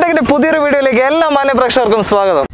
ടെക്കിന്റെ പുതിയൊരു വീഡിയോയിലേക്ക് എല്ലാ മാന്യ പ്രേക്ഷകർക്കും സ്വാഗതം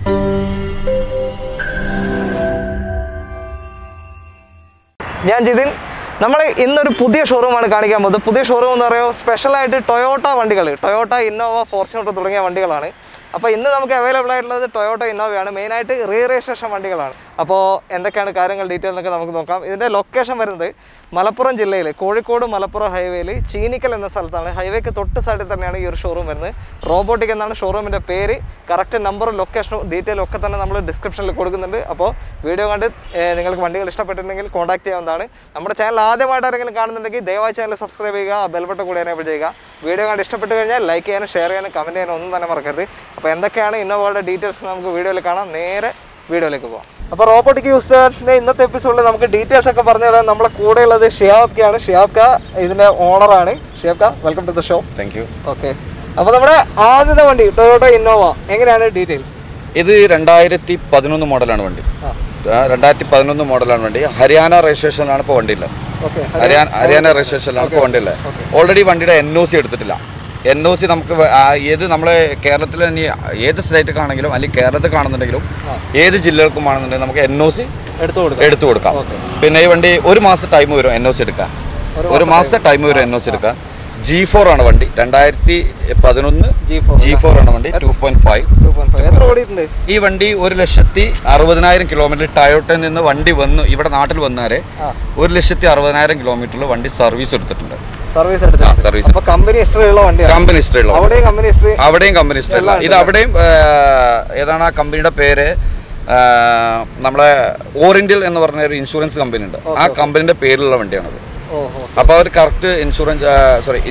ഞാൻ ജിതിൻ നമ്മൾ ഇന്നൊരു പുതിയ ഷോറൂമാണ് കാണിക്കാൻ പോകുന്നത് പുതിയ ഷോറൂം എന്ന് പറയുമ്പോൾ സ്പെഷ്യലായിട്ട് ടൊയോട്ട വണ്ടികൾ ടൊയോട്ട ഇന്നോവ ഫോർച്യൂണർ തുടങ്ങിയ വണ്ടികളാണ് അപ്പോൾ ഇന്ന് നമുക്ക് അവൈലബിൾ ആയിട്ടുള്ളത് ടൊയോട്ട ഇന്നോവയാണ് മെയിനായിട്ട് റീ രജിസ്ട്രേഷൻ വണ്ടികളാണ് അപ്പോൾ എന്തൊക്കെയാണ് കാര്യങ്ങൾ ഡീറ്റെയിൽ എന്നൊക്കെ നമുക്ക് നോക്കാം ഇതിൻ്റെ ലൊക്കേഷൻ വരുന്നത് മലപ്പുറം ജില്ലയിൽ കോഴിക്കോട് മലപ്പുറം ഹൈവേയിൽ ചീനിക്കൽ എന്ന സ്ഥലത്താണ് ഹൈവേക്ക് തൊട്ട് സൈഡിൽ തന്നെയാണ് ഈ ഒരു ഷോറൂം വരുന്നത് റോബോട്ടിക് എന്നാണ് ഷോറൂമിൻ്റെ പേര് കറക്റ്റ് നമ്പറും ലൊക്കേഷനും ഡീറ്റെയിലും ഒക്കെ തന്നെ നമ്മൾ ഡിസ്ക്രിപ്ഷനിൽ കൊടുക്കുന്നുണ്ട് അപ്പോൾ വീഡിയോ കണ്ട് ഏർ, നിങ്ങൾക്ക് വണ്ടികൾ ഇഷ്ടപ്പെട്ടിട്ടുണ്ടെങ്കിൽ കോൺടാക്ട് ചെയ്യാവുന്നതാണ് നമ്മുടെ ചാനൽ ആദ്യമായിട്ട് ആരെങ്കിലും കാണുന്നുണ്ടെങ്കിൽ ദയവായി ചാനൽ സബ്സ്ക്രൈബ് ചെയ്യുക ബെൽബട്ടൺ കൂടി എനേബിൾ ചെയ്യുക വീഡിയോ കണ്ട് ഇഷ്ടപ്പെട്ട് കഴിഞ്ഞാൽ ലൈക്ക് ചെയ്യാനും ഷെയർ ചെയ്യാനും കമൻറ്റ് ചെയ്യാനും ഒന്നും തന്നെ മറക്കരുത് അപ്പോൾ എന്തൊക്കെയാണ് ഇന്നോവയുടെ ഡീറ്റെയിൽസ് നമുക്ക് വീഡിയോയിൽ കാണാം നേരെ വീഡിയോയിലേക്ക് പോകാം അപ്പോൾ റോബോട്ടിക് യൂസ്റ്റേഴ്സിൻ്റെ ഇന്നത്തെ എപ്പിസോഡിൽ നമുക്ക് ഡീറ്റെയിൽസ് ഒക്കെ പറഞ്ഞു തരാൻ നമ്മളെ കൂടെ ഉള്ളത് ഷിയാബ്ക്കാണ് ഷിയാബ്ക്ക ഇതിൻ്റെ ഓണറാണ് ഷിയാബ്ക്ക welcome to the show thank you okay അപ്പോൾ നമ്മുടെ ആദ്യത്തെ വണ്ടി ടൊയോട്ട ഇന്നോവ എങ്ങനെയാണ് ഡീറ്റെയിൽസ് ഇത് രണ്ടായിരത്തി പതിനൊന്ന് മോഡലാണ് വണ്ടി ആ ആ, രണ്ടായിരത്തി പതിനൊന്ന് മോഡലാണ് വണ്ടി ഹരിയാന രജിസ്ട്രേഷനിലാണ് ഇപ്പോൾ വണ്ടി ഉള്ളത് ഓക്കെ ഹരിയാന ഹരിയാന രജിസ്ട്രേഷനിലാണ് ഇപ്പോൾ വണ്ടി ഉള്ളത് ഓൾറെഡി വണ്ടിയുടെ എൻ ഒ സി എടുത്തിട്ടില്ല എൻ ഒ സി നമുക്ക് വ- ആ, ഏത് നമ്മളെ കേരളത്തിൽ തന്നെ ഏത് സ്റ്റേറ്റ് അല്ലെങ്കിൽ കേരളത്തിൽ കാണുന്നുണ്ടെങ്കിലും ഏത് ജില്ലകൾക്കും ആണെന്നുണ്ടെങ്കിൽ നമുക്ക് എൻ ഒ സി എടുത്തു കൊടുക്കാം എടുത്തു കൊടുക്കാം പിന്നെ ഈ വണ്ടി ഒരു മാസം ടൈം വരും എൻ ഒ സി എടുക്കാൻ ഒരു മാസത്തെ ടൈം വരും എൻ ഒ സി എടുക്കാൻ ജി ഫോർ ആണ് വണ്ടി രണ്ടായിരത്തി പതിനൊന്ന് G4 ജി ഫോർ ആണ് വണ്ടി two point five two point five എത്ര ഓടിയിട്ടുണ്ട് ഈ വണ്ടി ഒരു ലക്ഷത്തി അറുപതിനായിരം കിലോമീറ്റർ ടയോട്ടയിൽ നിന്ന് വണ്ടി വന്ന് ഇവിടെ നാട്ടിൽ വന്നാരെ ആ. ഒരു ലക്ഷത്തി അറുപതിനായിരം കിലോമീറ്ററിൽ വണ്ടി സർവീസ് എടുത്തിട്ടുണ്ട് സർവീസ് എടുത്തിട്ടുണ്ട് സർവീസ് അപ്പൊ കമ്പനി ഹിസ്റ്ററി ഉള്ള വണ്ടിയാണ് കമ്പനി ഹിസ്റ്ററി ഉള്ള അവിടെയും കമ്പനി ഹിസ്റ്ററി അവിടെയും കമ്പനി ഹിസ്റ്ററി ഉള്ള ഇത് അവിടെയും ആ, ഏതാണ് ആ കമ്പനിയുടെ പേര് ആ, നമ്മളെ ഓറിയന്റൽ എന്ന് പറഞ്ഞ ഒരു ഇൻഷുറൻസ് കമ്പനി ഉണ്ട് ആ കമ്പനിയുടെ പേരിലുള്ള വണ്ടിയാണത് ഓഹോ അപ്പോൾ അവർ കറക്റ്റ് ഇൻഷുറൻസ് സോറി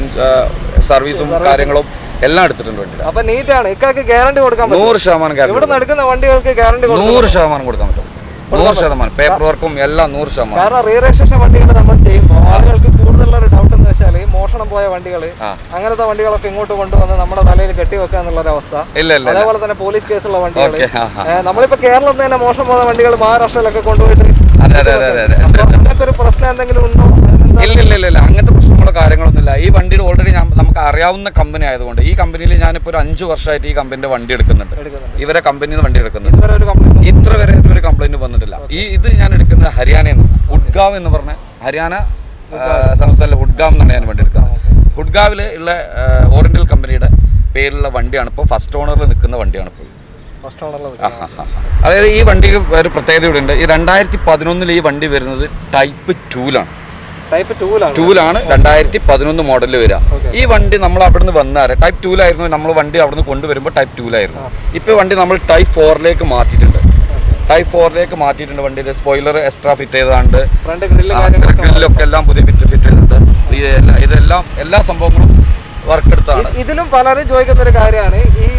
സർവീസും കാര്യങ്ങളും എല്ലാം എടുത്തിട്ടുണ്ട് വണ്ടിയുടെ അപ്പൊ നീറ്റ് ആണ് ഇക്കാക്ക് ഗ്യാരണ്ടി കൊടുക്കാൻ പറ്റും നൂറ് ശതമാനം ഇവിടെ ഗ്യാരണ്ടി നടക്കുന്ന വണ്ടികൾക്ക് ഗ്യാരണ്ടി കൊടുക്കും നൂറ് ശതമാനം കൊടുക്കാൻ പറ്റും നൂറ് ശതമാനം പേപ്പർ വർക്കും എല്ലാം നൂറ് ശതമാനം കാരണം റീ രജിസ്ട്രേഷൻ വണ്ടികൾ നമ്മൾ ചെയ്യുമ്പോൾ ആളുകൾക്ക് കൂടുതലുള്ള ഒരു ഡൗട്ട് എന്ന് വെച്ചാൽ മോഷണം പോയ വണ്ടികൾ ആ. അങ്ങനത്തെ വണ്ടികളൊക്കെ ഇങ്ങോട്ട് കൊണ്ടുവന്ന് നമ്മുടെ തലയിൽ കെട്ടിവെക്കുക എന്നുള്ള ഒരു അവസ്ഥ ഇല്ല ഇല്ല ഇല്ല അതേപോലെ തന്നെ പോലീസ് കേസുള്ള വണ്ടികൾ ഓക്കെ ആ ആ. നമ്മളിപ്പോ കേരളത്തിൽ തന്നെ മോഷണം പോകുന്ന വണ്ടികൾ മഹാരാഷ്ട്രയിലൊക്കെ കൊണ്ടുപോയിട്ട് അതെ അതെ അതെ അതെ അതെ അപ്പൊ അങ്ങനത്തെ ഒരു പ്രശ്നം എന്തെങ്കിലും ഉണ്ടോ അതിനെന്താ ഇല്ല ഇല്ല ഇല്ല ഇല്ല അങ്ങനത്തെ പ്രശ്നങ്ങളോ കാര്യങ്ങളൊന്നുമില്ല ഈ വണ്ടിയിൽ ഓൾറെഡി ഞാൻ നമുക്ക് അറിയാവുന്ന കമ്പനി ആയതുകൊണ്ട് ഈ കമ്പനിയിൽ ഞാനിപ്പോൾ ഒരു അഞ്ച് വർഷമായിട്ട് ഈ കമ്പനിന്റെ വണ്ടി എടുക്കുന്നുണ്ട് എടുക്കുന്നുണ്ട് ഇവരെ കമ്പനിയിൽ നിന്ന് വണ്ടി എടുക്കുന്നുണ്ട് ഇതുവരെ ഒരു കംപ്ലൈന്റ് ഇത്ര വരെ ഒരു കംപ്ലൈന്റ് വന്നിട്ടില്ല ഈ ഇത് ഞാൻ എടുക്കുന്നത് ഹരിയാനയിൽ നിന്ന് ഹുഡ്ഗാവ് എന്ന് പറഞ്ഞ ഹരിയാന ആ, സംസ്ഥാനത്തിലെ ഹുഡ്ഗാവ് എന്നാണ് ഞാൻ വണ്ടി എടുക്കുന്നത് ഹുഡ്ഗാവിൽ ഉള്ള ഓറിയന്റൽ കമ്പനിയുടെ പേരിലുള്ള വണ്ടിയാണ് ഇപ്പോൾ ഫസ്റ്റ് ഓണറിൽ നിൽക്കുന്ന വണ്ടിയാണ് ഇപ്പോൾ ഫസ്റ്റ് ഓണറിൽ ആ, ആ, ആ. അതായത് ഈ വണ്ടിക്ക് ഒരു പ്രത്യേകത ഇവിടെ ഉണ്ട് ഈ രണ്ടായിരത്തി പതിനൊന്നിൽ ഈ വണ്ടി വരുന്നത് ടൈപ്പ് ടൂലാണ് ടൈപ്പ് ടൂലാണ് ടൂലാണ് രണ്ടായിരത്തി പതിനൊന്ന് മോഡലിൽ വരിക Okay. ഈ വണ്ടി നമ്മൾ അവിടുന്ന് വന്നാറ് ടൈപ്പ് ടൂലായിരുന്നു നമ്മൾ വണ്ടി അവിടുന്ന് കൊണ്ടുവരുമ്പോൾ ടൈപ്പ് ടൂലായിരുന്നു ഇപ്പോൾ വണ്ടി നമ്മൾ ടൈപ്പ് ഫോറിലേക്ക് മാറ്റിയിട്ടുണ്ട് ടൈപ്പ് ഫോറിലേക്ക് മാറ്റിയിട്ടുണ്ട് വണ്ടി സ്പോയിലർ എക്സ്ട്രാ ഫിറ്റ് ചെയ്താണ്ട് ഫ്രണ്ട് ഗ്രില്ല് കാര്യങ്ങളൊക്കെ ഗ്രില്ലൊക്കെ എല്ലാം പുതിയ ഫിറ്റ് ഫിറ്റ് ചെയ്തിട്ടുണ്ട് ഇതെല്ലാം ഇതെല്ലാം എല്ലാ സംഭവങ്ങളും വർക്ക് എടുത്താണ് ഇതിലും പലരും ചോദിക്കുന്ന ഒരു കാര്യമാണ് ഈ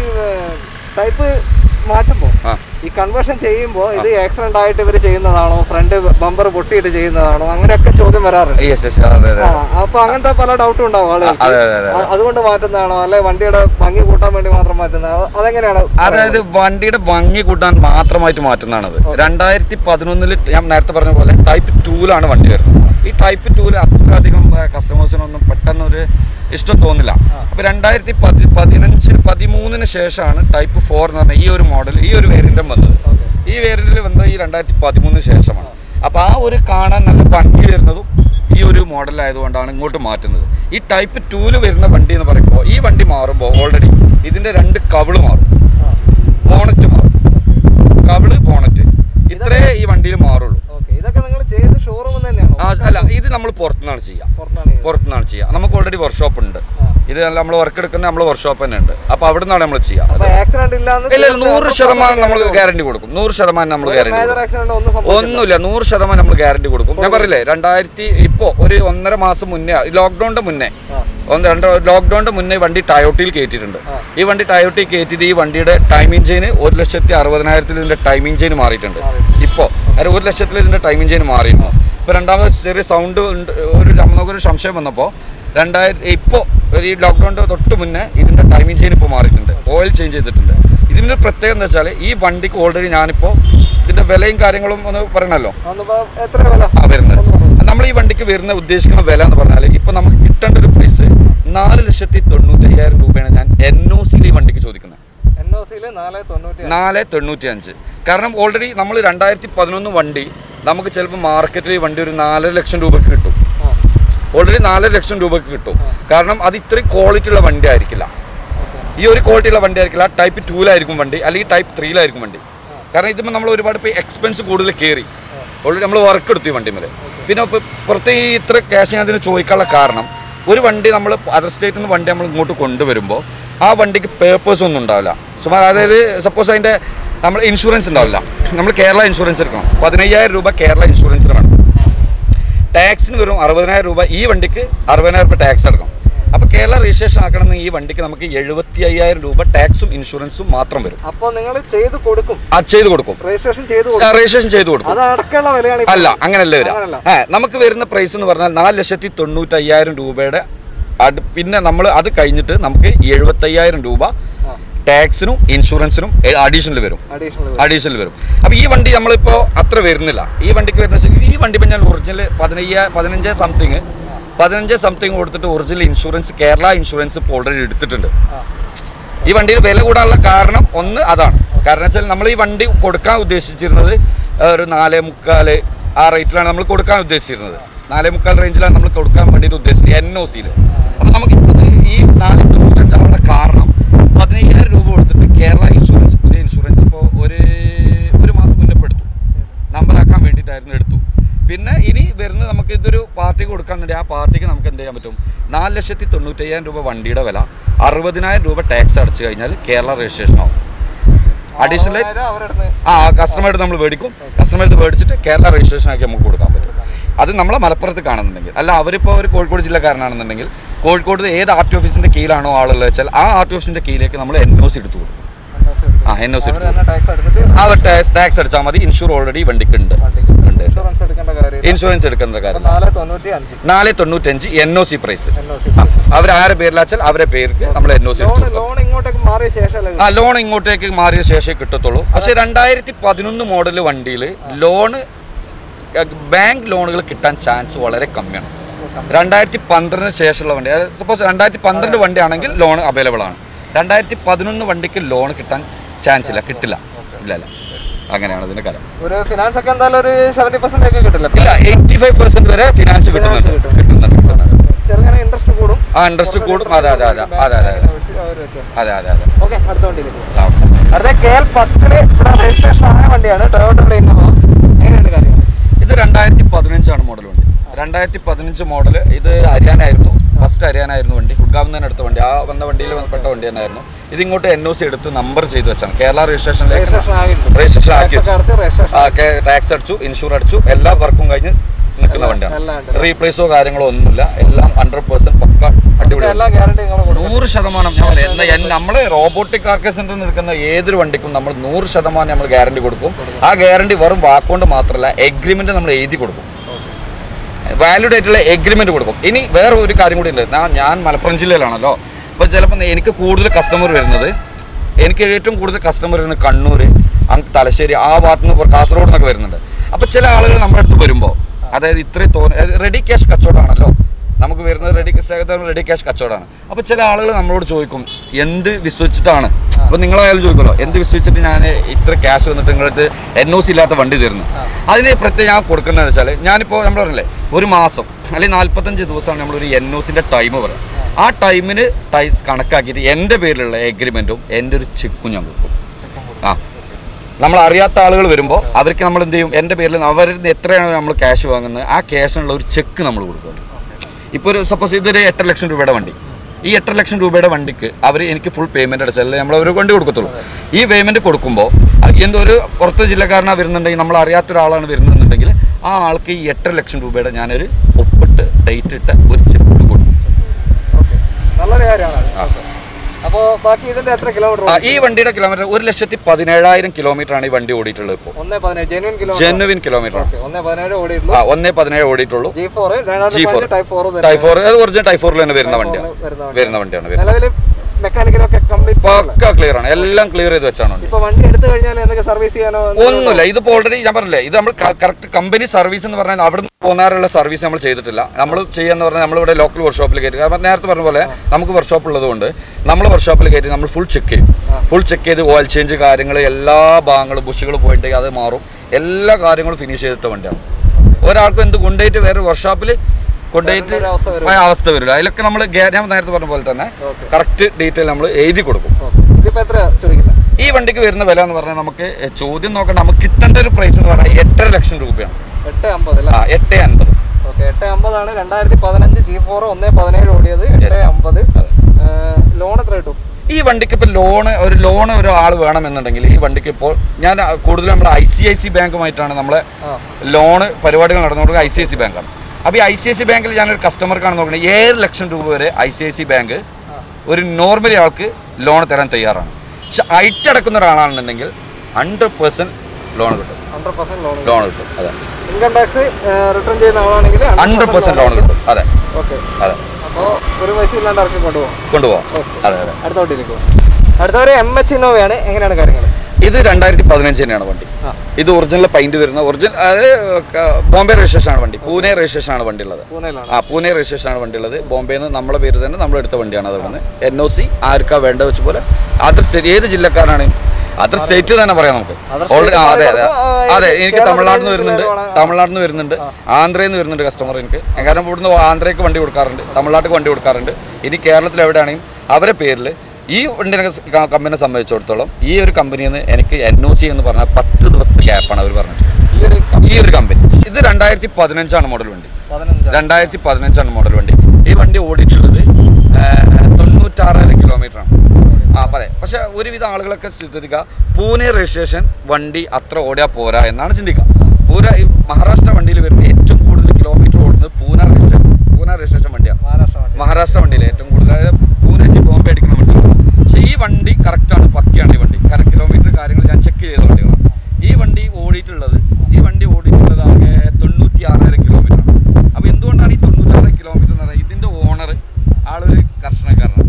ടൈപ്പ് മാറ്റുമ്പോൾ ആ ഈ കൺവേർഷൻ ചെയ്യുമ്പോൾ ഇത് ആക്സിഡന്റ് ആയിട്ട് ഇവർ ചെയ്യുന്നതാണോ ഫ്രണ്ട് ബമ്പർ പൊട്ടിയിട്ട് ചെയ്യുന്നതാണോ അങ്ങനെയൊക്കെ ചോദ്യം വരാറുണ്ട് യെസ് യെസ് അതെ അതെ ആ, അപ്പൊ അങ്ങനത്തെ പല ഡൗട്ടും ഉണ്ടാവും ആളുകൾക്ക് അതെ അതെ അതെ അ- അതുകൊണ്ട് മാറ്റുന്നതാണോ അല്ലെ വണ്ടിയുടെ ഭംഗി കൂട്ടാൻ വേണ്ടി മാത്രം മാറ്റുന്നത് അതെങ്ങനെയാണ് അതായത് വണ്ടിയുടെ ഭംഗി കൂട്ടാൻ മാത്രമായിട്ട് മാറ്റുന്നതാണത് രണ്ടായിരത്തി പതിനൊന്നില് ഞാൻ നേരത്തെ പറഞ്ഞ പോലെ ടൈപ്പ് ടൂലാണ് വണ്ടി വരുന്നത് ഈ ടൈപ്പ് ടൂല് അത്രയധികം കസ്റ്റമേഴ്സിനൊന്നും പെട്ടെന്ന് ഒരു ഇഷ്ടം തോന്നില്ല അപ്പൊ രണ്ടായിരത്തി പതി പതിനഞ്ച് പതിമൂന്നിന് ശേഷമാണ് ടൈപ്പ് ഫോർ എന്ന് പറഞ്ഞ ഈ ഒരു മോഡൽ ഈ ഒരു വേരിയന്റും വന്നത് ഈ വേരിയന്റിൽ വന്നത് ഈ രണ്ടായിരത്തി പതിമൂന്നിന് ശേഷമാണ് അപ്പൊ ആ ഒരു കാണാൻ നല്ല ഭംഗി വരുന്നതും ഈ ഒരു മോഡലായതുകൊണ്ടാണ് ഇങ്ങോട്ട് മാറ്റുന്നത് ഈ ടൈപ്പ് ടൂല് വരുന്ന വണ്ടി എന്ന് പറയുമ്പോൾ ഈ വണ്ടി മാറുമ്പോൾ ഓൾറെഡി ഇതിന്റെ രണ്ട് കവിള് മാറും ബോണറ്റ് മാറും കവിള് ബോണറ്റ് ഇത്രേ ഈ വണ്ടിയിൽ മാറുള്ളൂ ഓക്കെ ഇതൊക്കെ നിങ്ങൾ ചെയ്ത് ഷോറൂമിൽ തന്നെയാണോ ആ, അല്ല ഇത് നമ്മൾ പുറത്തുനിന്നാണ് ചെയ്യുക പുറത്താണ് ചെയ്യുന്നത്. പുറത്തുനിന്നാണ് ചെയ്യുക നമുക്ക് ഓൾറെഡി വർക്ക്ഷോപ്പ് ഉണ്ട് ആ. ഇത് നമ്മൾ വർക്ക് എടുക്കുന്ന നമ്മൾ വർക്ക്ഷോപ്പ് തന്നെ ഉണ്ട് അപ്പൊ അവിടെ നിന്നാണ് നമ്മൾ ചെയ്യുക അപ്പൊ ആക്സിഡന്റ് ഇല്ലാന്ന് ഇല്ല ഇല്ല, നൂറ് ശതമാനം നമ്മൾ ഗ്യാരണ്ടി കൊടുക്കും നൂറ് ശതമാനം നമ്മൾ ഗ്യാരണ്ടി മേജർ കൊടുക്കും ആക്സിഡന്റ് ഒന്നും സംഭവിച്ചില്ല ഒന്നുമില്ല നൂറ് ശതമാനം നമ്മൾ ഗ്യാരണ്ടി കൊടുക്കും ഞാൻ പറയില്ലേ രണ്ടായിരത്തി ഇപ്പോ ഒരു ഒന്നര മാസം മുന്നേ ലോക്ക്ഡൌണിന്റെ മുന്നേ ആ. ഒന്ന് രണ്ട് ലോക്ക്ഡൌണിന്റെ മുന്നേ വണ്ടി ടയോട്ടിയിൽ കയറ്റിയിട്ടുണ്ട് ആ. ഈ വണ്ടി ടയോട്ടിൽ കയറ്റിയിട്ട് ഈ വണ്ടിയുടെ ടൈമിംഗ് ചെയിന് ഒരു ലക്ഷത്തി അറുപതിനായിരത്തിൽ ഇതിന്റെ ടൈമിംഗ് ചെയിൻ മാറിയിട്ടുണ്ട് ഇപ്പോൾ അതായത് ഒരു ലക്ഷത്തിൽ ഇതിന്റെ ടൈമിംഗ് ചെയിൻ മാറിയിരുന്നു ഇപ്പോൾ രണ്ടാമത് ചെറിയ സൗണ്ട് ഉണ്ട് ഒരു നമുക്കൊരു സംശയം വന്നപ്പോൾ രണ്ടായിരത്തി ഇപ്പോൾ ഒരു ഈ ലോക്ക്ഡൌണിന്റെ തൊട്ട് മുന്നേ ഇതിന്റെ ടൈമിംഗ് ചെയിൻ ഇപ്പോൾ മാറിയിട്ടുണ്ട് ഓയിൽ ചേഞ്ച് ചെയ്തിട്ടുണ്ട് ഇതിന്റെ പ്രത്യേകത എന്താ വെച്ചാൽ ഈ വണ്ടിക്ക് ഓൾറെഡി ഞാനിപ്പോൾ ഇതിന്റെ വിലയും കാര്യങ്ങളും ഒന്ന് പറയണല്ലോ അന്നിപ്പോ എത്ര വില ആ വരുന്നത് നമ്മൾ ഈ വണ്ടിക്ക് വരുന്ന ഉദ്ദേശിക്കുന്ന വില എന്ന് പറഞ്ഞാൽ ഇപ്പൊ നമുക്ക് കിട്ടേണ്ട ഒരു പ്രൈസ് നാല് ലക്ഷത്തി തൊണ്ണൂറ്റി അയ്യായിരം രൂപയാണ് ഞാൻ എൻ ഒ സിയിൽ ഈ വണ്ടിക്ക് ചോദിക്കുന്നത് മോഡല് നാല് തൊണ്ണൂറ്റി നാല് തൊണ്ണൂറ്റി അഞ്ച് കാരണം ഓൾറെഡി നമ്മൾ രണ്ടായിരത്തി പതിനൊന്ന് വണ്ടി നമുക്ക് ചിലപ്പോൾ മാർക്കറ്റിൽ ഈ വണ്ടി ഒരു നാലര ലക്ഷം രൂപയ്ക്ക് കിട്ടും ആ ഓൾറെഡി നാലര ലക്ഷം രൂപയ്ക്ക് കിട്ടും കാരണം അത് ഇത്രയും ക്വാളിറ്റി ഉള്ള വണ്ടി ആയിരിക്കില്ല ഈ ഒരു ക്വാളിറ്റി ഉള്ള വണ്ടി ആയിരിക്കില്ല ടൈപ്പ് ടൂലായിരിക്കും വണ്ടി അല്ലെങ്കിൽ ടൈപ്പ് ത്രീയിലായിരിക്കും വണ്ടി കാരണം ഇതിപ്പോൾ നമ്മൾ ഒരുപാട് ഇപ്പോൾ എക്സ്പെൻസ് കൂടുതൽ കയറി ഓൾറെഡി നമ്മൾ വർക്ക് എടുത്തു ഈ വണ്ടി മേലെ പിന്നെ ഇപ്പോൾ പുറത്ത് ഈ ഇത്ര ക്യാഷ് ഞാൻ അതിന് ചോദിക്കാനുള്ള കാരണം ഒരു വണ്ടി നമ്മൾ അതർ സ്റ്റേറ്റിൽ നിന്ന് വണ്ടി നമ്മൾ ഇങ്ങോട്ട് കൊണ്ടുവരുമ്പോൾ ആ വണ്ടിക്ക് പേപ്പേഴ്സ് ഒന്നും ഉണ്ടാവില്ല സുമാർ അതായത് സപ്പോസ് അതിൻ്റെ നമ്മൾ ഇൻഷുറൻസ് ഉണ്ടാവില്ല നമ്മൾ കേരള ഇൻഷുറൻസ് എടുക്കണം പതിനയ്യായിരം രൂപ കേരള ഇൻഷുറൻസിന് വേണം ടാക്സിന് വരും അറുപതിനായിരം രൂപ ഈ വണ്ടിക്ക് അറുപതിനായിരം രൂപ ടാക്സ് അടക്കണം അപ്പോൾ കേരള രജിസ്ട്രേഷൻ ആക്കണമെങ്കിൽ ഈ വണ്ടിക്ക് നമുക്ക് എഴുപത്തി അയ്യായിരം രൂപ ടാക്സും ഇൻഷുറൻസും മാത്രം വരും അപ്പോൾ നിങ്ങൾ ചെയ്ത് കൊടുക്കും അത് ചെയ്ത് കൊടുക്കും രജിസ്ട്രേഷൻ ചെയ്ത് ആ, കൊടുക്കും രജിസ്ട്രേഷൻ ചെയ്ത് കൊടുക്കും അത് അടക്കമുള്ള വിലയാണ് ഇപ്പോൾ. അല്ല അങ്ങനല്ല വരാം അങ്ങനല്ല. ആ നമുക്ക് വരുന്ന പ്രൈസ് എന്ന് പറഞ്ഞാൽ നാല് ലക്ഷത്തി തൊണ്ണൂറ്റി അയ്യായിരം രൂപയുടെ അട് പിന്നെ നമ്മൾ അത് കഴിഞ്ഞിട്ട് നമുക്ക് എഴുപത്തയ്യായിരം രൂപ ആ ടാക്സിനും ഇൻഷുറൻസിനും അഡീഷണൽ വരും അഡീഷണൽ അഡീഷണൽ വരും അപ്പോൾ ഈ വണ്ടി നമ്മളിപ്പോൾ അത്ര വരുന്നില്ല ഈ വണ്ടിക്ക് വരുന്ന വെച്ചാൽ ഈ വണ്ടി ഇപ്പം ഞാൻ ഒറിജിനൽ പതിനയ്യ പതിനഞ്ച് സംതിങ് പതിനഞ്ച് സംതിങ് കൊടുത്തിട്ട് ഒറിജിനൽ ഇൻഷുറൻസ് കേരള ഇൻഷുറൻസ് ഇപ്പോൾ ഓൾറെഡി എടുത്തിട്ടുണ്ട് ആ ഈ വണ്ടിയിൽ വില കൂടാനുള്ള കാരണം ഒന്ന് അതാണ് കാരണം വെച്ചാൽ നമ്മൾ ഈ വണ്ടി കൊടുക്കാൻ ഉദ്ദേശിച്ചിരുന്നത് ഒരു നാലേ മുക്കാല് ആ റേറ്റിലാണ് നമ്മൾ കൊടുക്കാൻ ഉദ്ദേശിച്ചിരുന്നത് നാലേ മുക്കാൽ റേഞ്ചിലാണ് നമ്മൾ കൊടുക്കാൻ വേണ്ടിയിട്ട് ഉദ്ദേശിച്ചത് എൻ ഒ സിയിൽ അപ്പോൾ നമുക്ക് ഇപ്പോൾ ഈ നാല് തൊണ്ണൂറ്റഞ്ചാവുള്ള കാരണം പതിനയ്യായിരം രൂപ കൊടുത്തിട്ട് കേരള ഇൻഷുറൻസ് പുതിയ ഇൻഷുറൻസ് ഇപ്പോൾ ഒരു ഒരു മാസം മുന്നേ ഇപ്പോൾ എടുത്തു നമ്പറാക്കാൻ വേണ്ടിയിട്ടായിരുന്നു എടുത്തു പിന്നെ ഇനി വരുന്നത് നമുക്ക് ഇതൊരു പാർട്ടിക്ക് കൊടുക്കാന്നുണ്ടെങ്കിൽ ആ പാർട്ടിക്ക് നമുക്ക് എന്ത് ചെയ്യാൻ പറ്റും നാല് ലക്ഷത്തി തൊണ്ണൂറ്റയ്യായിരം രൂപ വണ്ടിയുടെ വില അറുപതിനായിരം രൂപ ടാക്സ് അടച്ചു കഴിഞ്ഞാൽ കേരള രജിസ്ട്രേഷൻ ആവും അഡീഷണൽ ആയിരം അവരുടെ ആ കസ്റ്റമർ നമ്മൾ മേടിക്കും കസ്റ്റമർ ഇത് മേടിച്ചിട്ട് കേരള രജിസ്ട്രേഷൻ ആക്കി നമുക്ക് കൊടുക്കാൻ പറ്റും അത് നമ്മളെ മലപ്പുറത്ത് കാണുന്നുണ്ടെങ്കിൽ അല്ല അവരിപ്പോൾ ഒരു കോഴിക്കോട് ജില്ലക്കാരനാണെന്നുണ്ടെങ്കിൽ കോഴിക്കോട് ഏത് ആർ ടി ഓഫീസിൻ്റെ കീഴിലാണോ ആളുള്ളത് വെച്ചാൽ ആ ആർ ടി ഓഫീസിൻ്റെ കീഴിലേക്ക് നമ്മൾ എൻ ഒ സി എടുത്തു കൊടുക്കും ആ എൻ ഒ സി അവർ എടുത്തു തന്നെ ടാക്സ് എടുത്തിട്ട് ആ ടാക്സ് ടാക്സ് അടിച്ചാൽ മതി ഇൻഷൂർ ഓൾറെഡി വണ്ടിക്ക് ഉണ്ട് വണ്ടിക്ക് ഉണ്ട് ഇൻഷുറൻസ് എടുക്കേണ്ട കാര്യം ഇൻഷുറൻസ് എടുക്കുന്ന കാര്യം നാല് തൊണ്ണൂറ്റി അഞ്ച് നാല് തൊണ്ണൂറ്റഞ്ച് N O C price N O C അവർ ആരെ പേരിലാച്ചാൽ അവരെ പേർക്ക് നമ്മൾ N O C loan loan ഇങ്ങോട്ടേക്ക് മാറിയ ശേഷമല്ലേ ആ ലോൺ ഇങ്ങോട്ടേക്ക് മാറിയ ശേഷമേ കിട്ടത്തുള്ളൂ പക്ഷെ രണ്ടായിരത്തി പതിനൊന്ന് മോഡൽ വണ്ടിയിൽ ലോണ് ബാങ്ക് ലോണുകൾ കിട്ടാൻ ചാൻസ് വളരെ കമ്മിയാണ് രണ്ടായിരത്തി പന്ത്രണ്ടിന് ശേഷമുള്ള വണ്ടി സപ്പോസ് രണ്ടായിരത്തി പന്ത്രണ്ട് വണ്ടിയാണെങ്കിൽ ലോൺ അവൈലബിൾ ആണ് രണ്ടായിരത്തി പതിനൊന്ന് വണ്ടിക്ക് ലോൺ കിട്ടാൻ ചാൻസ് ഇല്ല കിട്ടില്ല ഇല്ല ഇല്ല അങ്ങനെയാണ് ഇതിന്റെ കാര്യം ഒരു ഫിനാൻസ് ഒക്കെ എന്തായാലും ഒരു സെവന്റി പെർസെന്റ് ഒക്കെ കിട്ടില്ല ഇല്ല എയ്റ്റി ഫൈവ് പെർസെന്റ് വരെ ഫിനാൻസ് കിട്ടുന്നുണ്ട് കിട്ടും. കിട്ടുന്നുണ്ട് കിട്ടുന്നുണ്ട് ചെറുങ്ങനെ ഇൻട്രസ്റ്റ് കൂടും ആ ഇൻട്രസ്റ്റ് കൂടും അതെ അതെ അതെ അതെ അതെ അതെ അതെ അതെ അതെ ഓക്കെ അടുത്ത വണ്ടിയിലേക്ക് ആ, okay. അടുത്ത കെ എൽ പത്തില് ഇവിടെ രജിസ്ട്രേഷൻ ആയ വണ്ടിയാണ് ടൊയോട്ടയുടെ ഇന്നോവ എങ്ങനെയുണ്ട് കാര്യം ഇത് രണ്ടായിരത്തി പതിനഞ്ചാണ് മോഡൽ വണ്ടി രണ്ടായിരത്തി പതിനഞ്ച് മോഡൽ ഇത് ഹരിയാന ആയിരുന്നു ഫസ്റ്റ് ഹരിയാന ആയിരുന്നു വണ്ടി ഗുഡ്ഗാവിൽ നിന്ന് എടുത്ത വണ്ടി ആ വന്ന വണ്ടിയിൽ വന്നപ്പെട്ട വണ്ടി തന്നെയായിരുന്നു ഇത് ഇങ്ങോട്ട് എൻ ഒ സി എടുത്ത് നമ്പർ ചെയ്ത് വെച്ചാണ് കേരള രജിസ്ട്രേഷനിലേക്ക് രജിസ്ട്രേഷൻ ആയിട്ടുണ്ട് രജിസ്ട്രേഷൻ ആക്കി Tax ഒക്കെ വെച്ചു അടച്ച് രജിസ്ട്രേഷൻ ടാക്സ് അടിച്ചു ഇൻഷൂർ അടിച്ചു എല്ലാ വർക്കും കഴിഞ്ഞ് നിൽക്കുന്ന വണ്ടിയാണ് എല്ലാം ഉണ്ട് റീപ്ലേസോ കാര്യങ്ങളോ ഒന്നുമില്ല എല്ലാം ഹൺഡ്രഡ് പെർസെന്റ് പക്ക അടിപൊളിയാണ് എല്ലാ ഗ്യാരണ്ടി നിങ്ങൾ കൊടുക്കും നൂറ് ശതമാനം ഞാൻ പറയാം എന്നാ എൻ- നമ്മള് റോബോട്ടിക് കാർക്കസ് സെന്ററിൽ നിൽക്കുന്ന ഏതൊരു വണ്ടിക്കും നമ്മൾ നൂറ് ശതമാനം നമ്മൾ ഗ്യാരണ്ടി കൊടുക്കും ആ ഗ്യാരണ്ടി വെറും വാക്കുകൊണ്ട് മാത്രമല്ല എഗ്രിമെന്റ് നമ്മൾ എഴുതി കൊടുക്കും വാലിഡ് ആയിട്ടുള്ള എഗ്രിമെന്റ് കൊടുക്കും ഇനി വേറെ ഒരു കാര്യം കൂടി ഉണ്ട് ഞാൻ ഞാൻ മലപ്പുറം ജില്ലയിലാണല്ലോ അപ്പോൾ ചിലപ്പോൾ എനിക്ക് കൂടുതൽ കസ്റ്റമർ വരുന്നത് എനിക്ക് ഏറ്റവും കൂടുതൽ കസ്റ്റമർ വരുന്നത് കണ്ണൂർ അങ്ങ് തലശ്ശേരി ആ ഭാഗത്ത് നിന്ന് കാസർഗോഡ് നിന്നൊക്കെ വരുന്നുണ്ട് അപ്പോൾ ചില ആളുകൾ നമ്മുടെ അടുത്ത് വരുമ്പോൾ അതായത് ഇത്രയും തോന്നി റെഡി ക്യാഷ് കച്ചവടമാണല്ലോ നമുക്ക് വരുന്നത് റെഡി റെഡി ക്യാഷ് കച്ചവടമാണ് അപ്പോൾ ചില ആളുകൾ നമ്മളോട് ചോദിക്കും എന്ത് വിശ്വസിച്ചിട്ടാണ് അപ്പോൾ നിങ്ങളായാലും ചോദിക്കുമല്ലോ എന്ത് വിശ്വസിച്ചിട്ട് ഞാൻ ഇത്ര ക്യാഷ് വന്നിട്ട് നിങ്ങളടുത്ത് എൻ ഒ സി ഇല്ലാത്ത വണ്ടി തരുന്നു അതിന് പ്രത്യേകം ഞാൻ കൊടുക്കുന്നതെന്ന് വെച്ചാൽ ഞാനിപ്പോൾ നമ്മൾ പറഞ്ഞില്ലേ ഒരു മാസം അല്ലെങ്കിൽ നാൽപ്പത്തഞ്ച് ദിവസമാണ് നമ്മളൊരു എൻ ഒ സിൻ്റെ ടൈം പറയുക ആ ടൈമിന് ടൈസ് കണക്കാക്കിയിട്ട് എൻ്റെ പേരിലുള്ള എഗ്രിമെൻറ്റും എൻ്റെ ഒരു ചെക്കും ഞാൻ കൊടുക്കും ആ നമ്മൾ അറിയാത്ത ആളുകൾ വരുമ്പോൾ അവർക്ക് നമ്മൾ എന്ത് ചെയ്യും എൻ്റെ പേരിൽ അവരിൽ നിന്ന് എത്രയാണ് നമ്മൾ ക്യാഷ് വാങ്ങുന്നത് ആ ക്യാഷിനുള്ള ഒരു ചെക്ക് നമ്മൾ കൊടുക്കും ഇപ്പോൾ ഒരു സപ്പോസ് ഇതൊരു എട്ടര ലക്ഷം രൂപയുടെ വണ്ടി ഈ എട്ടര ലക്ഷം രൂപയുടെ വണ്ടിക്ക് അവർ എനിക്ക് ഫുൾ പേയ്മെൻറ്റ് അടച്ചാലേ നമ്മൾ ഒരു വണ്ടി കൊടുക്കത്തുള്ളൂ ഈ പേയ്മെൻറ്റ് കൊടുക്കുമ്പോൾ എന്തോ ഒരു പുറത്ത് ജില്ലക്കാരനാണ് വരുന്നുണ്ടെങ്കിൽ നമ്മൾ അറിയാത്ത ഒരാളാണ് വരുന്നുണ്ടെങ്കിൽ ആ ആൾക്ക് ഈ എട്ടര ലക്ഷം രൂപയുടെ ഞാനൊരു ഒപ്പിട്ട് ഡേറ്റ് ഇട്ട ഒരു ചെക്ക് കൊടുക്കും ഓക്കെ നല്ലൊരു കാര്യമാണ് ആ. അപ്പോൾ ബാക്കി ഇതിന്റെ എത്ര കിലോമീറ്റർ ആ, ഈ വണ്ടിയുടെ കിലോമീറ്റർ ഒരു ലക്ഷത്തി പതിനേഴായിരം കിലോമീറ്റർ ആണ് ഈ വണ്ടി ഓടിയിട്ടുള്ളത് ഇപ്പോൾ ഒന്നേ പതിനേഴ് ജെനുവൻ കിലോമീറ്റർ ജെനുവിൻ കിലോമീറ്റർ ആണ് ഒന്നേ പതിനേഴ് ഓടിയിട്ടുള്ളൂ ആ ഒന്നേ പതിനേഴ് ഓടിയിട്ടുള്ളൂ G four G four type four type four അത് ഒറിജിനൽ ടൈഫോറിൽ തന്നെ വരുന്ന വണ്ടിയാണ് വരുന്ന വണ്ടി. വരുന്ന വണ്ടിയാണ് വരുന്നത് നിലവിൽ മെക്കാനിക്കലൊക്കെ കംപ്ലീറ്റ് പക്ക ക്ലിയർ ആണ് എല്ലാം ക്ലിയർ ചെയ്ത് വെച്ചാണ് വണ്ടി ഇപ്പൊ വണ്ടി എടുത്തു കഴിഞ്ഞാൽ എന്തൊക്കെ സർവീസ് ചെയ്യാനോ ഒന്നുമില്ല ഇതിപ്പോ ഓൾറെഡി ഞാൻ പറഞ്ഞില്ലേ ഇത് നമ്മൾ കറക്റ്റ് കമ്പനി സർവീസ് എന്ന് പറഞ്ഞാൽ അവിടെ പോന്നാറുള്ള സർവീസ് നമ്മൾ ചെയ്തിട്ടില്ല നമ്മൾ ചെയ്യാന്ന് പറഞ്ഞാൽ നമ്മളിവിടെ ലോക്കൽ വർക്ക്ഷോപ്പിൽ കയറ്റി കാരണം നേരത്തെ പറഞ്ഞ പോലെ നമുക്ക് വർക്ക്ഷോപ്പ് ഉള്ളതുകൊണ്ട് നമ്മൾ വർക്ക്ഷോപ്പിൽ കയറ്റി നമ്മൾ ഫുൾ ചെക്ക് ചെയ്യും ഫുൾ ചെക്ക് ചെയ്ത് ഓയിൽ ചേഞ്ച് കാര്യങ്ങൾ എല്ലാ ഭാഗങ്ങളും ബുഷുകൾ പോയിട്ടുണ്ടെങ്കിൽ അത് മാറും എല്ലാ കാര്യങ്ങളും ഫിനിഷ് ചെയ്തിട്ട വണ്ടിയാണ് ഒരാൾക്കും എന്ത് കൊണ്ടുപോയിട്ട് വേറെ വർക്ക്ഷോപ്പിൽ കൊണ്ടുപോയിട്ട് വരേണ്ട ഒരു അവസ്ഥ വരും. ആ അവസ്ഥ വരില്ല അതിലൊക്കെ നമ്മൾ ഞാൻ നേരത്തെ പറഞ്ഞ പോലെ തന്നെ ഓക്കെ കറക്റ്റ് ഡീറ്റെയിൽ നമ്മൾ എഴുതി കൊടുക്കും ഇതിപ്പോ എത്ര ചോദിക്കുന്നത് ഈ വണ്ടിക്ക് വരുന്ന വില എന്ന് പറഞ്ഞാൽ നമുക്ക് ചോദ്യം നോക്കണ്ട നമുക്ക് കിട്ടേണ്ട ഒരു പ്രൈസ് എന്ന് പറഞ്ഞാൽ എട്ടര ലക്ഷം രൂപയാണ് എട്ട് അമ്പത് അല്ലേ ആ എട്ട് അൻപത് ഓക്കെ എട്ട് അമ്പതാണ് രണ്ടായിരത്തി പതിനഞ്ച് ജി ഫോർ ഒന്ന് പതിനേഴ് ഓടിയത് എട്ട് അമ്പത് ലോൺ എത്ര കിട്ടും ഈ വണ്ടിക്ക് ഇപ്പോൾ ലോണ് ഒരു ലോണ് ഒരു ആൾ വേണമെന്നുണ്ടെങ്കിൽ ഈ വണ്ടിക്ക് ഇപ്പോൾ ഞാൻ കൂടുതലും നമ്മുടെ ഐ സി ഐ സി ബാങ്കുമായിട്ടാണ് നമ്മളെ ആ ലോണ് പരിപാടികൾ നടന്നുകൊടുക്കുക ഐ സി ഐ സി ബാങ്കാണ് അപ്പോൾ ഈ ഐ സി ഐ സി ബാങ്കിൽ ഞാനൊരു കസ്റ്റമർക്കാണ് നോക്കുന്നത് ഏഴ് ലക്ഷം രൂപ വരെ I C I C bank ഒരു നോർമലി ആൾക്ക് ലോൺ തരാൻ തയ്യാറാണ് പക്ഷെ ഐറ്റ് അടക്കുന്ന ഒരാളാണെന്നുണ്ടെങ്കിൽ ഹൺഡ്രഡ് പെർസെൻറ്റ് ലോൺ കിട്ടും ഹൺഡ്രഡ് പെർസെന്റ് ലോൺ ലോൺ കിട്ടും അതെ ഇൻകം ടാക്സ് റിട്ടേൺ ചെയ്യുന്ന ആളാണെങ്കിൽ ഹൺഡ്രഡ് പെർസെൻറ്റ് ലോൺ കിട്ടും അതെ ഓക്കെ അതെ അപ്പോൾ ഒരു പൈസ ഇല്ലാണ്ട് ഇറക്കി കൊണ്ടുപോകാം കൊണ്ടുപോകാം ഓക്കെ അതെ അതെ അടുത്ത വണ്ടിയിലേക്ക് പോകാം അടുത്ത ഒരു എം എച്ച് ഇന്നോവയാണ് എങ്ങനെയാണ് കാര്യങ്ങൾ ഇത് രണ്ടായിരത്തി പതിനഞ്ച് തന്നെയാണ് വണ്ടി ആ ഇത് ഒറിജിനൽ പൈന്റ് വരുന്ന ഒറിജിനൽ അതായത് ക- ബോംബെ രജിസ്ട്രേഷൻ ആണ് വണ്ടി പൂനെ രജിസ്ട്രേഷൻ ആണ് വണ്ടി ഉള്ളത് പൂനെയിലാണ് ആ പൂനെ രജിസ്ട്രേഷൻ ആണ് വണ്ടി ഉള്ളത് ബോംബെയിൽ നിന്ന് നമ്മളെ പേര് തന്നെ നമ്മൾ എടുത്ത വണ്ടിയാണ് അത് വന്ന് എൻ ഒ സി ആർക്കാ വേണ്ട വെച്ച് പോലെ അതർ സ്റ്റേറ്റ് ഏത് ജില്ലക്കാരാണ് അതർ സ്റ്റേറ്റ് തന്നെ പറയാം നമുക്ക് Other ഓൾറെഡി state അതെ അതെ ആ, അതെ ഏത് എനിക്ക് കേരളത്തിലെ തമിഴ്നാട്ടിൽ നിന്ന് ഏത് വരുന്നുണ്ട് ജില്ലയിലാണ്? തമിഴ്നാട്ടിൽ നിന്ന് വരുന്നുണ്ട് ആന്ധ്രയിൽ നിന്ന് വരുന്നുണ്ട് കസ്റ്റമർ എനിക്ക് കാരണം ഇവിടുന്ന് ആന്ധ്രയ്ക്ക് വണ്ടി കൊടുക്കാറുണ്ട് തമിഴ്നാട്ടിൽ വണ്ടി കൊടുക്കാറുണ്ട് ഇനി കേരളത്തിൽ എവിടെയാണെങ്കിലും അവരെ പേരിൽ ഈ വണ്ടിനെ കമ്പനിയെ സംബന്ധിച്ചിടത്തോളം ഈ ഒരു കമ്പനിയിൽ നിന്ന് എനിക്ക് എൻ ഒ സി എന്ന് പറഞ്ഞാൽ പത്ത് ദിവസത്തെ ഗ്യാപ്പാണ് അവർ പറഞ്ഞത് ഈ ഒരു ഈ ഒരു കമ്പനി ഇത് രണ്ടായിരത്തി പതിനഞ്ചാണ് മോഡൽ വണ്ടി പതിനഞ്ച് രണ്ടായിരത്തി പതിനഞ്ചാണ് മോഡൽ വണ്ടി ഈ വണ്ടി ഓടിയിട്ടുള്ളത് തൊണ്ണൂറ്റാറായിരം കിലോമീറ്റർ ആണ് ആ അതെ പക്ഷെ ഒരുവിധ ആളുകളൊക്കെ ചിന്തിക്കുക പൂനെ രജിസ്ട്രേഷൻ വണ്ടി അത്ര ഓടിയാൽ പോരാ എന്നാണ് ചിന്തിക്കുക പൂര ഈ മഹാരാഷ്ട്ര വണ്ടിയിൽ വരുമ്പോൾ ഏറ്റവും കൂടുതൽ കിലോമീറ്റർ ഓടുന്നത് പൂന രജിസ്ട്രേഷൻ പൂന രജിസ്ട്രേഷൻ വണ്ടിയാണ് മഹാരാഷ്ട്ര വണ്ടി മഹാരാഷ്ട്ര വണ്ടിയിൽ ഏറ്റവും കൂടുതൽ അതായത് പൂനെ ടു ബോംബെ അടിക്കുന്ന വണ്ടി പക്ഷേ ഈ വണ്ടി കറക്റ്റാണ് പക്കയാണ് ഈ വണ്ടി കാരണം കിലോമീറ്റർ കാര്യങ്ങൾ ഞാൻ ചെക്ക് ചെയ്ത വണ്ടികളാണ് ഈ വണ്ടി ഓടിയിട്ടുള്ളത് ഈ വണ്ടി ഓടിയിട്ടുള്ളത് ആകെ തൊണ്ണൂറ്റി ആറായിരം കിലോമീറ്റർ അപ്പോൾ എന്തുകൊണ്ടാണ് ഈ തൊണ്ണൂറ്റാറായിരം കിലോമീറ്റർ എന്ന് പറയുന്നത് ഇതിൻ്റെ ഓണർ ആളൊരു കർഷണക്കാരനാണ്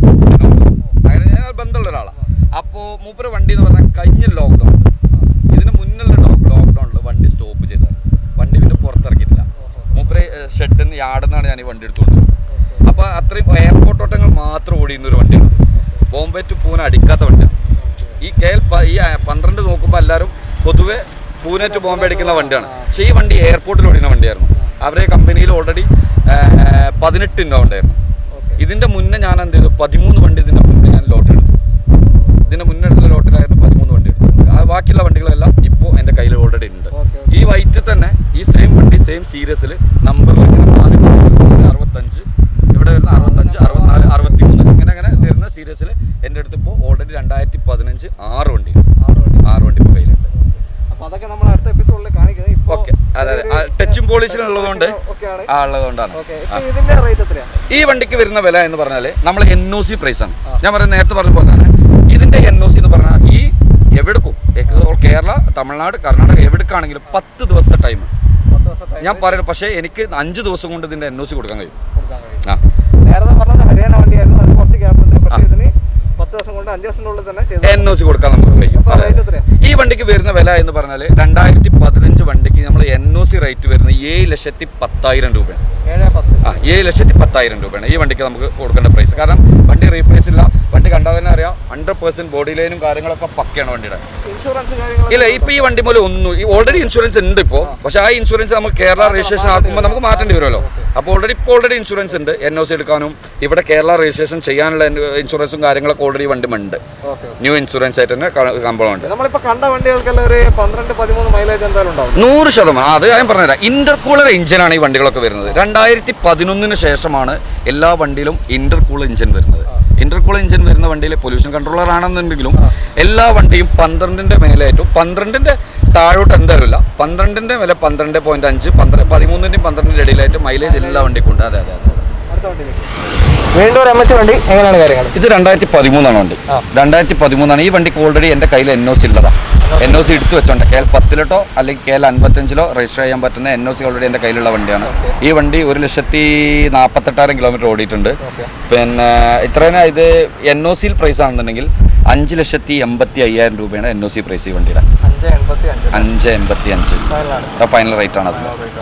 അങ്ങനെ ഞാൻ ബന്ധമുള്ള ഒരാളാണ് അപ്പോൾ മൂപ്പര വണ്ടി എന്ന് പറഞ്ഞാൽ കഴിഞ്ഞ ലോക്ക്ഡൗൺ ഇതിന് മുന്നുള്ള ലോക്ക്ഡൗണിൽ വണ്ടി സ്റ്റോപ്പ് ചെയ്തതാണ് വണ്ടി പിന്നെ പുറത്തിറക്കിയിട്ടില്ല മൂപ്പര് ഷെഡിൽ നിന്ന് യാർഡെന്നാണ് ഞാൻ ഈ വണ്ടി എടുത്തുകൊണ്ട് അപ്പോൾ അത്രയും എയർപോർട്ട് ഓട്ടങ്ങൾ മാത്രം ഓടിയുന്ന ഒരു വണ്ടിയാണ് ബോംബെ ടു പൂനെ അടിക്കാത്ത വണ്ടിയാണ് ഈ കെ എൽ പ- ഈ ആ, പന്ത്രണ്ട് നോക്കുമ്പോൾ എല്ലാവരും പൊതുവെ പൂനെ ടു ബോംബെ അടിക്കുന്ന വണ്ടിയാണ് പക്ഷേ ഈ വണ്ടി എയർപോർട്ടിൽ ഓടിക്കുന്ന വണ്ടിയായിരുന്നു അവരെ കമ്പനിയിൽ ഓൾറെഡി പതിനെട്ട് ഇന്നോ ഉണ്ടായിരുന്നു ഇതിൻ്റെ മുന്നേ ഞാൻ എന്ത് ചെയ്തു പതിമൂന്ന് വണ്ടി ഇതിൻ്റെ മുന്നേ ഞാൻ ലോട്ട് എടുത്തു ഇതിൻ്റെ മുന്നേ എടുത്ത ലോട്ടിലായിരുന്നു പതിമൂന്ന് വണ്ടി എടുത്തു ആ ബാക്കിയുള്ള വണ്ടികളെല്ലാം ഇപ്പോൾ എൻ്റെ കയ്യിൽ ഓൾറെഡി ഉണ്ട് ഓക്കെ ഈ വൈറ്റ് തന്നെ ഈ സെയിം വണ്ടി സെയിം സീരീസിൽ നമ്പർ ഇങ്ങനെ മാറി മാറി അറുപത്തഞ്ച് ഇവിടെ വരുന്ന അറുപത്തഞ്ച് അറുപത്തിനാല് അറുപത്തി മൂന്ന് ഇങ്ങനെ അങ്ങനെ വരുന്ന സീരീസിൽ എൻ്റെ അടുത്ത് ഇപ്പോൾ ഓൾറെഡി രണ്ടായിരത്തി പതിനഞ്ച് ആറ് വണ്ടി ആറ് വണ്ടി ആറ് വണ്ടി ഇപ്പോൾ കയ്യിലുണ്ട് അപ്പോൾ അതൊക്കെ നമ്മൾ അടുത്ത എപ്പിസോഡിൽ കാണിക്കുന്നത് ഇപ്പോൾ ഓക്കെ അതെ അതെ ടച്ചും പോളിഷിലുള്ളതുകൊണ്ട് ഒക്കെയാണ് ആ ഉള്ളതുകൊണ്ടാണ് ഓക്കെ ഇപ്പോൾ ഇതിന്റെ റേറ്റ് എത്രയാണ് ഈ വണ്ടിക്ക് വരുന്ന വില എന്ന് പറഞ്ഞാൽ നമ്മൾ എൻ ഒ സി പ്രൈസ് ആണ് ഞാൻ പറയുന്നത് നേരത്തെ പറഞ്ഞ പോലെ തന്നെ ഇതിന്റെ എൻ ഒ സി എന്ന് പറഞ്ഞാൽ ഈ എവിടേക്കും കേരള തമിഴ്നാട് കർണാടക എവിടേക്കാണെങ്കിലും പത്ത് ദിവസത്തെ ടൈം പത്ത് ദിവസം time ഞാൻ പറയുന്നത് പക്ഷേ എനിക്ക് അഞ്ച് ദിവസം കൊണ്ട് ഇതിന്റെ എൻ ഒ സി കൊടുക്കാൻ കഴിയും കൊടുക്കാൻ കഴിയും ആ നേരത്തെ പറഞ്ഞത് ഹരിയാന വണ്ടിയായിരുന്നു അത് കുറച്ച് ഗ്യാപ്പ് ഉണ്ട് പക്ഷേ ഇതിന് പത്ത് ദിവസം കൊണ്ട് അഞ്ച് ദിവസത്തിൻ്റെ ഉള്ളിൽ തന്നെ ചെയ്തു എൻ ഒ സി കൊടുക്കാൻ നമുക്ക് കഴിയും അപ്പോൾ അതെ. റേറ്റ് എത്രയാണ് ഈ വണ്ടിക്ക് വരുന്ന വില എന്ന് പറഞ്ഞാൽ രണ്ടായിരത്തി പതിനഞ്ച് വണ്ടിക്ക് നമ്മൾ എൻ ഒ സി റേറ്റ് വരുന്നത് ഏഴ് ലക്ഷത്തി പത്തായിരം രൂപയാണ് ഏഴ് പത്ത് ആ ഏഴ് ലക്ഷത്തി പത്തായിരം രൂപയാണ് ഈ വണ്ടിക്ക് നമുക്ക് കൊടുക്കേണ്ട പ്രൈസ് കാരണം വണ്ടി റീപ്ലേസ് ഇല്ല വണ്ടി കണ്ടാൽ തന്നെ അറിയാം ഹൺഡ്രഡ് പെർസെന്റ് ബോഡി ലൈനും കാര്യങ്ങളൊക്കെ പക്കയാണ് വണ്ടിയുടെ ഇൻഷുറൻസ് കാര്യങ്ങൾ ഇല്ല ഇപ്പൊ ഈ വണ്ടി മൂലം ഒന്നും ഈ ഓൾറെഡി ഇൻഷുറൻസ് ഉണ്ട് ഇപ്പോൾ പക്ഷെ ആ ഇൻഷുറൻസ് നമുക്ക് കേരള രജിസ്ട്രേഷൻ ആക്കുമ്പോൾ നമുക്ക് മാറ്റേണ്ടി വരുമല്ലോ അപ്പോൾ ഓൾറെഡി ഇപ്പോൾ ഓൾറെഡി ഇൻഷുറൻസ് ഉണ്ട് എൻ ഒ സി എടുക്കാനും ഇവിടെ കേരള രജിസ്ട്രേഷൻ ചെയ്യാനുള്ള ഇൻഷുറൻസും കാര്യങ്ങളൊക്കെ ഓൾറെഡി വണ്ടി ഉണ്ട് ഓക്കെ ന്യൂ ഇൻഷുറൻസ് ആയിട്ട് തന്നെ കമ്പളം ഉണ്ട് നമ്മളിപ്പോൾ കണ്ട വണ്ടികൾക്കെല്ലാം ഒരു പന്ത്രണ്ട് പതിമൂന്ന് മൈലേജ് എന്തായാലും ഉണ്ടാവും നൂറ് ശതമാനം അത് ഞാൻ പറഞ്ഞുതരാം ഇന്റർകൂളർ എഞ്ചിനാണ് ഈ വണ്ടികളൊക്കെ വരുന്നത് രണ്ടായിരത്തി പതിനൊന്നിന് ശേഷമാണ് എല്ലാ വണ്ടിയിലും ഇന്റർകൂളർ എഞ്ചിൻ വരുന്നത് ഇന്റർകൂളർ എഞ്ചിൻ വരുന്ന വണ്ടിയിൽ പൊല്യൂഷൻ കൺട്രോളർ ആണെന്നുണ്ടെങ്കിലും എല്ലാ വണ്ടിയും പന്ത്രണ്ടിന്റെ മേലായിട്ടും പന്ത്രണ്ടിന്റെ താഴോട്ട് എന്തായാലും ഇല്ല പന്ത്രണ്ടിന്റെ വില പന്ത്രണ്ട് പോയിന്റ് അഞ്ച് പന്ത്രണ്ട് പതിമൂന്നിന്റെയും പന്ത്രണ്ടിന്റെ ഇടയിലായിട്ട് മൈലേജ് എല്ലാ വണ്ടിക്കും ഉണ്ട് അതെ അതെ അതെ അടുത്ത വണ്ടിയിലേക്ക് വീണ്ടും ഒരു എം എച്ച് വണ്ടി എങ്ങനെയാണ് കാര്യങ്ങൾ ഇത് രണ്ടായിരത്തി പതിമൂന്നാണ് വണ്ടി ആ. രണ്ടായിരത്തി പതിമൂന്നാണ് ഈ വണ്ടിക്ക് ഓൾറെഡി എൻ്റെ കയ്യിൽ എൻ ഒ സി ഉള്ളതാണ് എൻ ഒ സി എടുത്തു വെച്ചോണ്ട് കെ എൽ പത്തിലോട്ടോ അല്ലെങ്കിൽ കെ എൽ അൻപത്തഞ്ചിലോ രജിസ്റ്റർ ചെയ്യാൻ പറ്റുന്ന എൻ ഒ സി ഓൾറെഡി എൻ്റെ കയ്യിലുള്ള വണ്ടിയാണ് ഈ വണ്ടി ഒരു ലക്ഷത്തി നാൽപ്പത്തെട്ടായിരം കിലോമീറ്റർ ഓടിയിട്ടുണ്ട് ഓക്കെ പിന്നെ ഇത്രയും ഇത് എൻ ഒ സിയിൽ പ്രൈസ് ആണെന്നുണ്ടെങ്കിൽ അഞ്ച് ലക്ഷത്തി എൺപത്തി അയ്യായിരം രൂപയാണ് എൻ ഒ സി പ്രൈസ് ഈ വണ്ടിയുടെ അഞ്ച് എൺപത്തി അഞ്ച് അഞ്ച് എൺപത്തി അഞ്ച് ഫൈനലാണ് ഫൈനൽ റേറ്റ് ആണ് അതിൽ ആ ഓക്കെ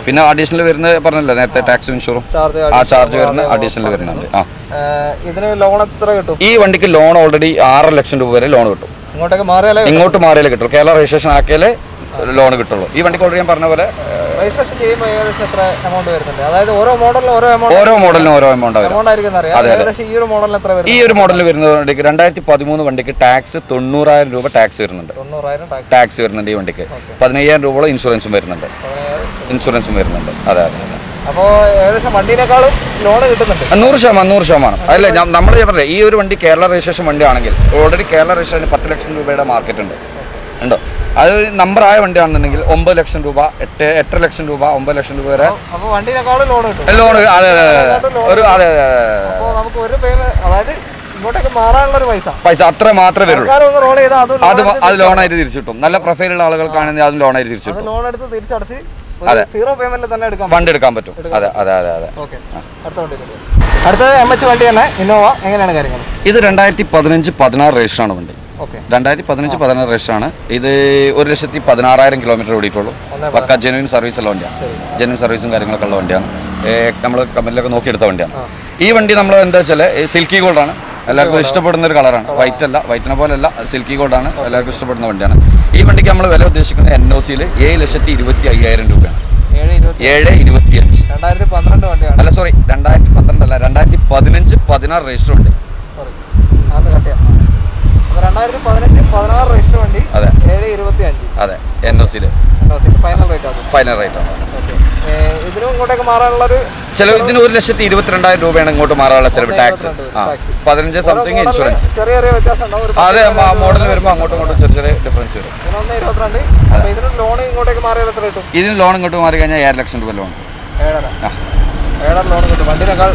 പിന്നെ അഡീഷണൽ വരുന്നത് പറഞ്ഞല്ലോ നേരത്തെ ടാക്സും ഇൻഷുറും ചാർജ് ആ ചാർജ് വരുന്ന അഡീഷണൽ വരുന്നുണ്ട് ആ ഇതിന് ലോൺ എത്ര കിട്ടും ഈ വണ്ടിക്ക് ലോൺ ഓൾറെഡി ആറ് ലക്ഷം രൂപ വരെ ലോൺ കിട്ടും ഇങ്ങോട്ടേക്ക് മാറിയാലേ ഇങ്ങോട്ട് മാറിയാലേ കിട്ടുള്ളൂ കേരള രജിസ്ട്രേഷൻ ആക്കിയാലേ ലോൺ കിട്ടുള്ളൂ ഈ വണ്ടിക്ക് ഓൾറെഡി ഞാൻ പറഞ്ഞ പോലെ രജിസ്ട്രേഷൻ ചെയ്യുമ്പോൾ ഏകദേശം എത്ര എമൗണ്ട് വരുന്നുണ്ട് അതായത് ഓരോ മോഡലിനും ഓരോ എമൗണ്ട് ഓരോ മോഡലിനും ഓരോ എമൗണ്ട് വരും എമൗണ്ട് ആയിരിക്കും അറിയാം ഏകദേശം ഈ ഒരു മോഡലിന് എത്ര വരും ഈ ഒരു മോഡലിൽ വരുന്ന വണ്ടിക്ക് രണ്ടായിരത്തി പതിമൂന്ന് വണ്ടിക്ക് ടാക്സ് തൊണ്ണൂറായിരം രൂപ ടാക്സ് വരുന്നുണ്ട് തൊണ്ണൂറായിരം ടാക്സ് ടാക്സ് വരുന്നുണ്ട് ഈ വണ്ടിക്ക് പതിനയ്യായിരം രൂപയോളം ഇൻഷുറൻസും വരുന്നുണ്ട് ഇൻഷുറൻസും വരുന്നുണ്ട് അതെ അതെ അതെ അപ്പോൾ ഏകദേശം വണ്ടീനേക്കാളും ലോൺ കിട്ടുന്നുണ്ട് ആ, നൂറ് ശതമാനം നൂറ് ശതമാനം അല്ല നമ്മൾ പറഞ്ഞത് ഈ ഒരു വണ്ടി കേരള രജിസ്ട്രേഷൻ വണ്ടിയാണെങ്കിൽ ഓൾറെഡി കേരള രജിസ്ട്രേഷൻ പത്ത് ലക്ഷം രൂപയുടെ മാർക്കറ്റ് ഉണ്ട് ഉണ്ടോ അത് നമ്പർ ആയ വണ്ടിയാണെന്നുണ്ടെങ്കിൽ ഒമ്പത് ലക്ഷം രൂപ എട്ട് എട്ടര ലക്ഷം രൂപ ഒമ്പത് ലക്ഷം രൂപ വരെ അപ്പോൾ വണ്ടീനേക്കാളും ലോൺ കിട്ടും ലോൺ അതെ അതെ, അതെ. ഒരു അതെ അതെ, അതെ, അതെ. അപ്പോൾ നമുക്ക് ഒരു പേയ്മെന്റ് അതായത് ഇങ്ങോട്ടേക്ക് മാറാനുള്ള ഒരു പൈസ പൈസ അത്ര മാത്രമേ വരുള്ളൂ സർക്കാർ ഒന്ന് റോൾ ചെയ്താൽ അതും അത് മ- അത് ലോണായിട്ട് തിരിച്ചു കിട്ടും നല്ല പ്രൊഫൈലുള്ള ആളുകൾക്കാണെങ്കിൽ അതും ലോണായിട്ട് തിരിച്ചു അത് കിട്ടും ലോൺ എടുത്ത് തിരിച്ചടച്ച് അതെ. സീറോ പേയ്മെന്റിൽ തന്നെ എടുക്കാം ഫണ്ട് എടുക്കാൻ പറ്റും അതെ അതെ അതെ അതെ ഓക്കെ അടുത്ത വണ്ടി അടുത്തത് എം എച്ച് വണ്ടി തന്നെ ഇന്നോവ എങ്ങനെയാണ് കാര്യങ്ങൾ ഇത് രണ്ടായിരത്തി പതിനഞ്ച് പതിനാറ് രജിസ്റ്ററാണ് വണ്ടി ഓക്കെ രണ്ടായിരത്തി പതിനഞ്ച് പതിനാറ് രജിസ്റ്ററാണ് ഇത് ഒരു ലക്ഷത്തി പതിനാറായിരം കിലോമീറ്റർ ഓടിയിട്ടുള്ളൂ ഒന്നേ പക്ക ജെനുവിൻ സർവീസ് ഉള്ള വണ്ടിയാണ് ജെനുവിൻ സർവീസും കാര്യങ്ങളൊക്കെ ഉള്ള വണ്ടിയാണ് നമ്മൾ കമ്പനിയിലൊക്കെ നോക്കിയെടുത്ത വണ്ടിയാണ് ഈ വണ്ടി നമ്മൾ എന്താ വെച്ചാൽ സിൽക്കി ഗോൾഡാണ് എല്ലാവർക്കും ഇഷ്ടപ്പെടുന്ന ഒരു കളറാണ് വൈറ്റ് അല്ല വൈറ്റിനെ പോലെ അല്ല സിൽക്കി ഗോൾഡാണ് എല്ലാവർക്കും ഇഷ്ടപ്പെടുന്ന വണ്ടിയാണ് ഈ വണ്ടിക്ക് നമ്മൾ വില ഉദ്ദേശിക്കുന്നത് എൻ ഒ സിയിൽ ഏഴ് ലക്ഷത്തി ഇരുപത്തി അയ്യായിരം രൂപയാണ് ഏഴ് ഇരുപത്തി ഏഴ് ഇരുപത്തി അഞ്ച് രണ്ടായിരത്തി പന്ത്രണ്ട് വണ്ടിയാണ് അല്ല സോറി രണ്ടായിരത്തി പന്ത്രണ്ട് അല്ല രണ്ടായിരത്തി പതിനഞ്ച് പതിനാറ് രജിസ്റ്റർ ഉണ്ട് സോറി അത് കട്ട് ചെയ്യാം അപ്പോൾ രണ്ടായിരത്തി പതിനഞ്ച് പതിനാറ് രജിസ്റ്റർ വണ്ടി അതെ ഏഴ് ഇരുപത്തി അഞ്ച് അതെ എൻ ഒ സിയിൽ ഫൈനൽ റേറ്റ് അത് ഫൈനൽ റേറ്റ് ആണ് ഓക്കെ ഇതിനും ഇങ്ങോട്ടേക്ക് മാറാനുള്ളൊരു ചിലവ് ഇതിന് ഒരു ലക്ഷത്തി ഇരുപത്തിരണ്ടായിരം രൂപയാണ് ഇങ്ങോട്ട് മാറാനുള്ള ചിലവ് ടാക്സ് ആ പതിനഞ്ച് സംതിങ് ഇൻഷുറൻസ് ചെറിയ ചെറിയ വ്യത്യാസം ഉണ്ടാവും ഒരു അതെ മോഡൽ വരുമ്പോൾ അങ്ങോട്ടും ഇങ്ങോട്ടും ചെറിയ ചെറിയ ഡിഫറൻസ് വരും ഇതിനൊന്ന് ഇരുപത്തിരണ്ട് അപ്പോൾ ഇതിന് ലോൺ ഇങ്ങോട്ടേക്ക് മാറിയാൽ എത്ര കിട്ടും ഇതിന് ലോൺ ഇങ്ങോട്ട് മാറി കഴിഞ്ഞാൽ ഏഴ് ലക്ഷം രൂപ ലോൺ ഏഴര ആ. ഏഴര ലോൺ കിട്ടും വണ്ടിനേക്കാൾ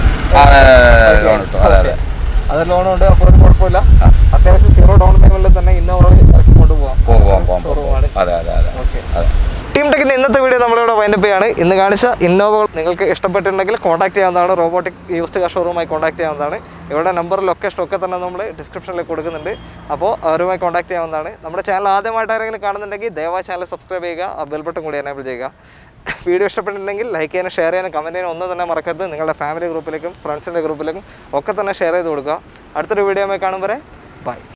ലോൺ കിട്ടും അതെ അതെ അത് ലോൺ ഉണ്ട് അപ്പോൾ ഒരു കുഴപ്പമില്ല അത്യാവശ്യം സീറോ ഡൗൺ പേയ്മെന്റിൽ തന്നെ ഇന്നോവ ഇറക്കി കൊണ്ടുപോകാം പോവാം പോവാം പോവാം ഷോറൂമാണ് അതെ അതെ അതെ ഓക്കെ അതെ ടീം ടെക്കിൻ്റെ ഇന്നത്തെ വീഡിയോ നമ്മളിവിടെ വൈൻഡപ്പ് ചെയ്യാണ് ഇന്ന് കാണിച്ച ഇന്നോവകൾ നിങ്ങൾക്ക് ഇഷ്ടപ്പെട്ടിട്ടുണ്ടെങ്കിൽ കോൺടാക്ട് ചെയ്യാവുന്നതാണ് റോബോട്ടിക് യൂസ്ഡ് കാർ ഷോറൂമായി കോൺടാക്ട് ചെയ്യാവുന്നതാണ് ഇവിടെ നമ്പർ ലൊക്കേഷൻ ഒക്കെ തന്നെ നമ്മൾ ഡിസ്ക്രിപ്ഷനിൽ കൊടുക്കുന്നുണ്ട് അപ്പോൾ അവരുമായി കോൺടാക്ട് ചെയ്യാവുന്നതാണ് നമ്മുടെ ചാനൽ ആദ്യമായിട്ട് ആരെങ്കിലും കാണുന്നുണ്ടെങ്കിൽ ദയവായി ചാനൽ സബ്സ്ക്രൈബ് ചെയ്യുക ആ ബെൽ ബട്ടൺ കൂടി എനേബിൾ ചെയ്യുക വീഡിയോ ഇഷ്ടപ്പെട്ടിട്ടുണ്ടെങ്കിൽ ലൈക്ക് ചെയ്യാനും ഷെയർ ചെയ്യാനും കമൻറ്റ് ചെയ്യാനും ഒന്നും തന്നെ മറക്കരുത് നിങ്ങളുടെ ഫാമിലി ഗ്രൂപ്പിലേക്കും ഫ്രണ്ട്സിൻ്റെ ഗ്രൂപ്പിലേക്കും ഒക്കെ തന്നെ ഷെയർ ചെയ്ത് കൊടുക്കുക അടുത്തൊരു വീഡിയോ കാണും വരെ ബൈ